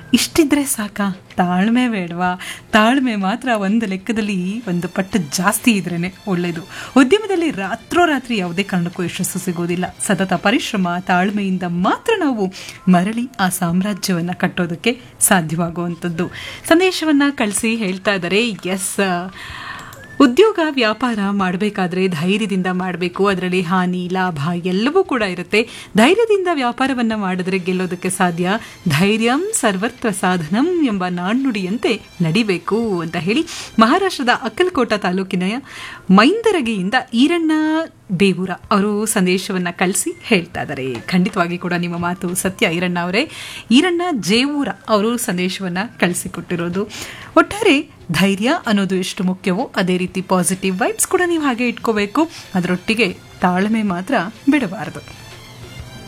ಇಷ್ಟಿದ್ರೆ ಸಾಕ ತಾಳ್ಮೆ ಬೇಡವಾ ತಾಳ್ಮೆ ಮಾತ್ರ ಒಂದು ಲೆಕ್ಕದಲ್ಲಿ ಒಂದು ಪಟ್ಟು ಜಾಸ್ತಿ ಇದ್ರೇ ಒಳ್ಳೆಯದು ಉದ್ಯಮದಲ್ಲಿ ರಾತ್ರೋರಾತ್ರಿ ಯಾವುದೇ ಕಾರಣಕ್ಕೂ ಯಶಸ್ಸು ಸಿಗೋದಿಲ್ಲ ಸತತ ಪರಿಶ್ರಮ ತಾಳ್ಮೆಯಿಂದ ಮಾತ್ರ ನಾವು ಮರಳಿ ಆ ಸಾಮ್ರಾಜ್ಯವನ್ನು ಕಟ್ಟೋದಕ್ಕೆ ಸಾಧ್ಯವಾಗುವಂಥದ್ದು ಸಂದೇಶವನ್ನು ಕಳಿಸಿ ಹೇಳ್ತಾ ಇದ್ದಾರೆ ಎಸ್ ಉದ್ಯೋಗ ವ್ಯಾಪಾರ ಮಾಡಬೇಕಾದ್ರೆ ಧೈರ್ಯದಿಂದ ಮಾಡಬೇಕು ಅದರಲ್ಲಿ ಹಾನಿ ಲಾಭ ಎಲ್ಲವೂ ಕೂಡ ಇರುತ್ತೆ ಧೈರ್ಯದಿಂದ ವ್ಯಾಪಾರವನ್ನು ಮಾಡಿದ್ರೆ ಗೆಲ್ಲೋದಕ್ಕೆ ಸಾಧ್ಯ ಧೈರ್ಯಂ ಸರ್ವತ್ರ ಸಾಧನಂ ಎಂಬ ನಾಣ್ಣುಡಿಯಂತೆ ನಡಿಬೇಕು ಅಂತ ಹೇಳಿ ಮಹಾರಾಷ್ಟ್ರದ ಅಕ್ಕಲಕೋಟ ತಾಲೂಕಿನ ಮೈಂದರಗಿಯಿಂದ ಈರಣ್ಣ ಬೇವೂರ ಅವರು ಸಂದೇಶವನ್ನು ಕಳಿಸಿ ಹೇಳ್ತಾ ಇದ್ದಾರೆ ಖಂಡಿತವಾಗಿ ಕೂಡ ನಿಮ್ಮ ಮಾತು ಸತ್ಯ ಈರಣ್ಣ ಅವರೇ ಈರಣ್ಣ ಜೇವೂರ ಅವರು ಸಂದೇಶವನ್ನು ಕಳಿಸಿಕೊಟ್ಟಿರೋದು ಒಟ್ಟಾರೆ ಧೈರ್ಯ ಅನ್ನೋದು ಎಷ್ಟು ಮುಖ್ಯವೋ ಅದೇ ರೀತಿ ಪಾಸಿಟಿವ್ ವೈಬ್ಸ್ ಕೂಡ ನೀವು ಹಾಗೆ ಇಟ್ಕೋಬೇಕು ಅದರೊಟ್ಟಿಗೆ ತಾಳ್ಮೆ ಮಾತ್ರ ಬಿಡಬಾರದು